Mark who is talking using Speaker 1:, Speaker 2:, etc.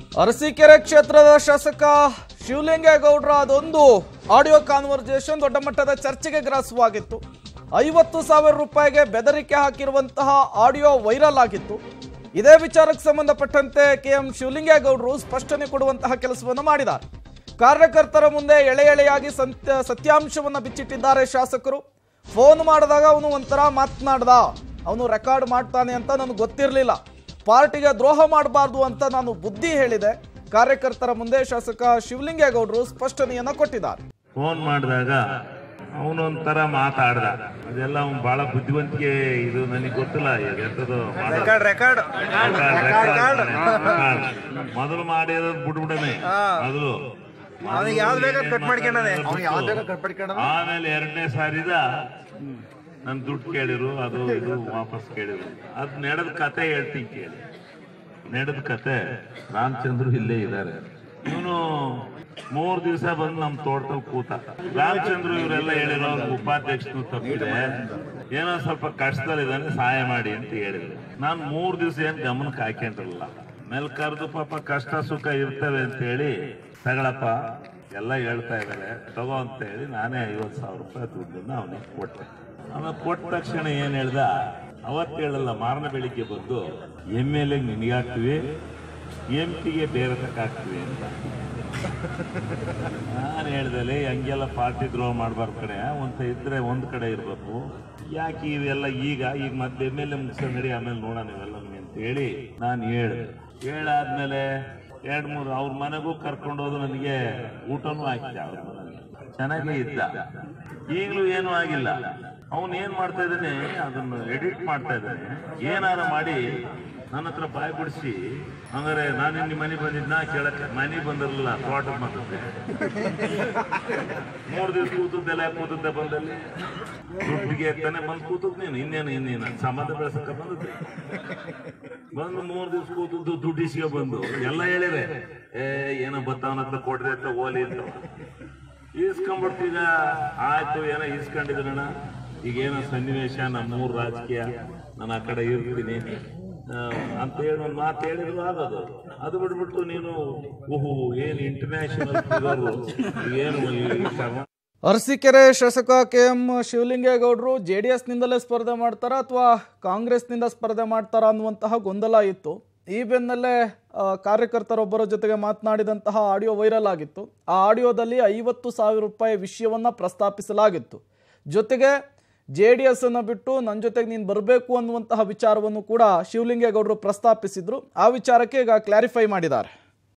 Speaker 1: ಅರಸೀಕೆರೆ ಕ್ಷೇತ್ರದ ಶಾಸಕ ಶಿವಲಿಂಗೇಗೌಡರ ಅದೊಂದು ಆಡಿಯೋ ಕಾನ್ವರ್ಜೇಷನ್ ದೊಡ್ಡ ಮಟ್ಟದ ಚರ್ಚೆಗೆ ಗ್ರಾಸವಾಗಿತ್ತು ಐವತ್ತು ಸಾವಿರ ರೂಪಾಯಿಗೆ ಬೆದರಿಕೆ ಹಾಕಿರುವಂತಹ ಆಡಿಯೋ ವೈರಲ್ ಆಗಿತ್ತು ಇದೇ ವಿಚಾರಕ್ಕೆ ಸಂಬಂಧಪಟ್ಟಂತೆ ಕೆ ಎಂ ಶಿವಲಿಂಗೇಗೌಡರು ಸ್ಪಷ್ಟನೆ ಕೊಡುವಂತಹ ಕೆಲಸವನ್ನು ಮಾಡಿದ್ದಾರೆ ಕಾರ್ಯಕರ್ತರ ಮುಂದೆ ಎಳೆ ಎಳೆಯಾಗಿ ಸತ್ಯ ಸತ್ಯಾಂಶವನ್ನು ಬಿಚ್ಚಿಟ್ಟಿದ್ದಾರೆ ಶಾಸಕರು ಫೋನ್ ಮಾಡಿದಾಗ ಅವನು ಒಂಥರ ಮಾತನಾಡ್ದ ಅವನು ರೆಕಾರ್ಡ್ ಮಾಡ್ತಾನೆ ಅಂತ ನನಗೆ ಗೊತ್ತಿರಲಿಲ್ಲ ಪಾರ್ಟಿಗೆ ದ್ರೋಹ ಮಾಡಬಾರ್ದು ಅಂತ ನಾನು ಬುದ್ಧಿ ಹೇಳಿದೆ ಕಾರ್ಯಕರ್ತರ ಮುಂದೆ ಶಾಸಕ ಶಿವಲಿಂಗೇಗೌಡರು ಸ್ಪಷ್ಟನೆಯನ್ನ ಕೊಟ್ಟಿದ್ದಾರೆ
Speaker 2: ಫೋನ್ ಮಾಡಿದಾಗ ಅವನೊಂಥರ ಮಾತಾಡ್ದ ಅದೆಲ್ಲ ಅವ್ನು ಬಹಳ ಬುದ್ಧಿವಂತಿಕೆ ಇದು ನನಗೆ ಗೊತ್ತಿಲ್ಲ ಈಗ ಎಂಥದ್ದು
Speaker 3: ರೆಕಾರ್ಡ್ ರೆಕಾರ್ಡ್
Speaker 2: ಮೊದಲು ಮಾಡಿರೋದು ಬಿಟ್ಬಿಡನೆ ಮೊದಲು
Speaker 3: ಅವ್ನಿಗೆ ಯಾವ್ದು ಬೇಕಾದ್ cut ಮಾಡ್ಕೊಂಡಾನೆ.
Speaker 2: ಆಮೇಲೆ ಎರಡನೇ ಸಾರಿದ ನನ್ ದುಡ್ಡು ಕೇಳಿರು ಅದು ಇದು ವಾಪಸ್ ಕೇಳಿರು ಅದ್ ನಡೆದ ಕತೆ ಹೇಳ್ತೀನಿ ಕೇಳಿ ನಡೆದ ಕತೆ ರಾಮಚಂದ್ರು ಇಲ್ಲೇ ಇದ್ದಾರೆ ಇವನು ಮೂರ್ ದಿವಸ ಬಂದು ನಮ್ ತೋಟದಲ್ಲಿ ಕೂತ ರಾಮಚಂದ್ರು ಇವರೆಲ್ಲ ಹೇಳಿರೋ ಉಪಾಧ್ಯಕ್ಷನು ತಪ್ಪಿದೆ ಏನೋ ಸ್ವಲ್ಪ ಕಷ್ಟದಲ್ಲಿದ್ದಾನೆ ಸಹಾಯ ಮಾಡಿ ಅಂತ ಹೇಳಿದ್ರು ನಾನ್ ಮೂರ್ ದಿವಸ ಏನ್ ಗಮನಕ್ಕೆ ಹಾಕೊಂಡಿರಲಿಲ್ಲ ಮೇಲೆ ಕರೆದು ಪಾಪ ಕಷ್ಟ ಸುಖ ಇರ್ತವೆ ಅಂತ ಹೇಳಿ ತಗಳಪ್ಪ ಎಲ್ಲ ಹೇಳ್ತಾ ಇದ್ದಾರೆ ತಗೋ ಅಂತ ಹೇಳಿ ನಾನೇ ಐವತ್ತು ಸಾವಿರ ರೂಪಾಯಿ ದುಡ್ಡನ್ನ ಅವನಿಗೆ ಕೊಟ್ಟೆ ಆಮೇಲೆ ಕೊಟ್ಟ ತಕ್ಷಣ ಏನ್ ಹೇಳ್ದ ಅವತ್ತು ಹೇಳಲ್ಲ ಮಾರನ ಬೆಳಿಗ್ಗೆ ಬಂದು ಎಮ್ ಎಲ್ ಎ ನಿನಗಾಕ್ತಿವಿ ಎಂ ಪಿಗೆ ಬೇರೆ ತಕ್ಕಾಕ್ತಿವಿ ಅಂತ ನಾನು ಹೇಳ್ದಲೆ ಹಂಗೆಲ್ಲ ಪಾರ್ಟಿ ದ್ರೋಹ ಮಾಡ್ಬಾರ್ದು ಕಡೆ ಒಂದ್ ಇದ್ರೆ ಒಂದ್ ಕಡೆ ಇರ್ಬೇಕು ಯಾಕೆ ಇವೆಲ್ಲ ಈಗ ಈಗ ಮತ್ತೆ ಎಮ್ ಎಲ್ ಎ ಮುಗಿಸ್ಕೊಂಡು ನಡಿ ಆಮೇಲೆ ನೋಡೋಣ ಇವೆಲ್ಲ ಅಂತ ಹೇಳಿ ನಾನು ಹೇಳ್ದೆ ಹೇಳಾದ್ಮೇಲೆ ಎರಡ್ ಮೂರು ಅವ್ರ ಮನೆಗೂ ಕರ್ಕೊಂಡು ಹೋದು ನನಗೆ ಊಟನೂ ಹಾಕಿದೆ ಅವ್ರ ಮನೆಗೆ ಚೆನ್ನಾಗೇ ಇದ್ದ ಈಗಲೂ ಏನೂ ಆಗಿಲ್ಲ ಅವನ್ ಏನ್ ಮಾಡ್ತಾ ಇದ್ದಾನೆ ಅದನ್ನು ಎಡಿಟ್ ಮಾಡ್ತಾ ಇದ್ದಾನೆ ಏನಾರ ಮಾಡಿ ನನ್ನ ಹತ್ರ ಬಾಯಿ ಬಿಡಿಸಿ ಹಂಗಾರೆ ನಾನು ನಿಮ್ಮ ಮನೆ ಬಂದಿದ್ನ ಕೇಳಕ್ಕೆ ಮನೆ ಬಂದಿರಲಿಲ್ಲ ತೋಟಕ್ಕೆ ಬಂದದ್ದೆ ಮೂರು ದಿವಸ ಕೂತದ್ದೆಲ್ಲ ಕೂತದ್ದೆ ಬಂದಲ್ಲಿ ದುಡ್ಡಿಗೆ ತಾನೆ ಬಂದು ಕೂತದ್ ನೀನು ಇನ್ನೇನು ಇನ್ನೇನು ಸಂಬಂಧ ಬೆಳೆಸಕ್ಕ ಬಂದದ್ದೆ ಬಂದು ಮೂರು ದಿವಸ ಕೂತದ್ದು ದುಡ್ಡು ಇಸ್ಕೊ ಬಂದು ಎಲ್ಲ ಹೇಳಿರೆ ಏ ಏನೋ ಬತ್ತವನ ಹತ್ರ ಕೊಡ್ರಿ ಅಂತ ಓಲಿ ಅಂತ ಈಸ್ಕೊಂಡ್ಬಿಡ್ತೀಗ ಆಯ್ತು ಏನೋ ಈಸ್ಕೊಂಡಿದ್ರಣ್ಣ ಈಗ ಏನೋ ಸನ್ನಿವೇಶ ನಮ್ಮೂರ್ ರಾಜಕೀಯ ನಾನು ಆ ಕಡೆ ಇರ್ತೀನಿ ಆ, ಅಂತ ಹೇಳಿ ಒಂದು ಮಾತು ಹೇಳಿದ್ರು ಆಗೋದು ಅದು ಬಿಟ್ಬಿಟ್ಟು ನೀನು ಓಹೋ ಏನು ಇಂಟರ್ನ್ಯಾಷನಲ್ ಏನು ಈ ಸಮ-
Speaker 1: ಅರಸೀಕೆರೆ ಶಾಸಕ ಕೆ ಎಂ ಶಿವಲಿಂಗೇಗೌಡರು ಜೆ ಡಿ ಎಸ್ನಿಂದಲೇ ಸ್ಪರ್ಧೆ ಮಾಡ್ತಾರಾ ಅಥವಾ ಕಾಂಗ್ರೆಸ್ನಿಂದ ಸ್ಪರ್ಧೆ ಮಾಡ್ತಾರಾ ಅನ್ನುವಂತಹ ಗೊಂದಲ ಇತ್ತು ಈ ಬೆನ್ನಲ್ಲೇ ಆ, ಕಾರ್ಯಕರ್ತರೊಬ್ಬರ ಜೊತೆಗೆ ಮಾತನಾಡಿದಂತಹ ಆಡಿಯೋ ವೈರಲ್ ಆಗಿತ್ತು ಆ ಆಡಿಯೋದಲ್ಲಿ ಐವತ್ತು ಸಾವಿರ ರೂಪಾಯಿ ವಿಷಯವನ್ನು ಪ್ರಸ್ತಾಪಿಸಲಾಗಿತ್ತು ಜೊತೆಗೆ ಜೆ ಡಿ ಎಸ್ ಅನ್ನು ಬಿಟ್ಟು ನನ್ನ ಜೊತೆಗೆ ನೀನು ಬರಬೇಕು ಅನ್ನುವಂತಹ ವಿಚಾರವನ್ನು ಕೂಡ ಶಿವಲಿಂಗೇಗೌಡರು ಪ್ರಸ್ತಾಪಿಸಿದ್ರು ಆ ವಿಚಾರಕ್ಕೆ ಈಗ ಕ್ಲಾರಿಫೈ ಮಾಡಿದ್ದಾರೆ